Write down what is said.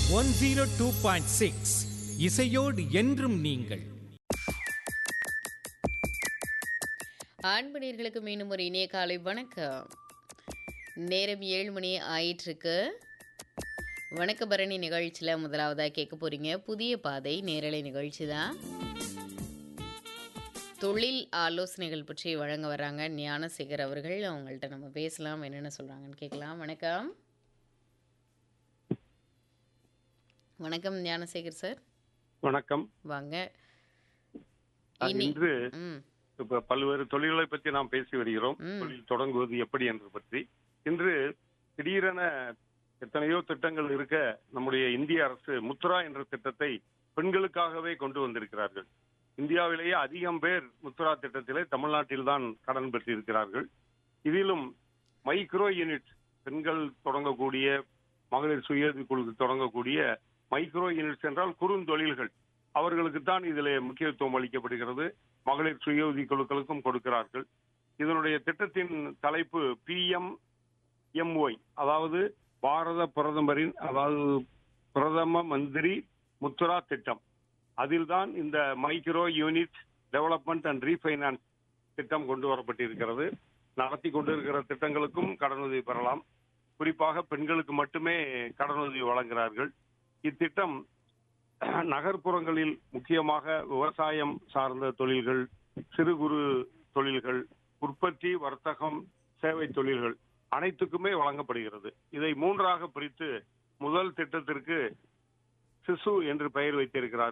One zero two point six இசையோடு என்றும் நீங்கள் அன்பு நேர்களுக்கு மீண்டும் ஒரு இணைய காலை வணக்கம் நேரம் ஏழு மணி ஆயிட்டிருக்கு வணக்க பரணி நிகழ்ச்சியில் முதலாவதாக கேட்க போகிறீங்க புதிய பாதை நேரலை நிகழ்ச்சி தான் தொழில் ஆலோசனைகள் பற்றி வழங்க வராங்க ஞானசேகர் அவர்கள் அவங்கள்ட்ட நம்ம பேசலாம் என்னென்ன சொல்கிறாங்கன்னு கேட்கலாம் வணக்கம் வணக்கம் ஞானசேகர் சார் வணக்கம் வாங்க அஹ், இனி இன்று ம் இப்ப பல்வேறு தொழில்களை பற்றி நாம் பேசி வருகிறோம் ம். தொழில் தொடங்குவது எப்படி என்று பற்றி இன்று திடீரென எத்தனையோ திட்டங்கள் இருக்க நம்முடைய இந்திய அரசு முத்ரா என்ற திட்டத்தை பெண்களுக்காகவே கொண்டு வந்திருக்கிறார்கள் இந்தியாவிலேயே அதிகம் பேர் முத்ரா திட்டத்திலே தமிழ்நாட்டில் தான் கடன் பெற்றிருக்கிறார்கள் இதிலும் மைக்ரோ யூனிட் பெண்கள் தொடங்கக்கூடிய மகளிர் சுய குழு தொடங்கக்கூடிய மைக்ரோ யூனிட்ஸ் என்றால் குறுந்தொழில்கள் அவர்களுக்கு தான் இதில் முக்கியத்துவம் அளிக்கப்படுகிறது மகளிர் சுய உதவி குழுக்களுக்கும் கொடுக்கிறார்கள் இதனுடைய திட்டத்தின் தலைப்பு பிஎம் எம்ஒய் அதாவது பாரத பிரதமரின் அதாவது பிரதம மந்திரி முத்ரா திட்டம் அதில்தான் இந்த micro unit development and refinance திட்டம் கொண்டு வரப்பட்டிருக்கிறது நடத்தி கொண்டிருக்கிற திட்டங்களுக்கும் கடனுதவி பெறலாம் குறிப்பாக பெண்களுக்கு மட்டுமே கடனுதவி வழங்குகிறார்கள் இத்திட்டம் நகர்ப்புறங்களில் முக்கியமாக விவசாயம் சார்ந்த தொழில்கள் சிறு குறு தொழில்கள் உற்பத்தி வர்த்தகம் சேவை தொழில்கள் அனைத்துக்குமே வழங்கப்படுகிறது இதை மூன்றாக பிரித்து முதல் திட்டத்திற்கு சிசு என்று பெயர் வைத்திருக்கிறார்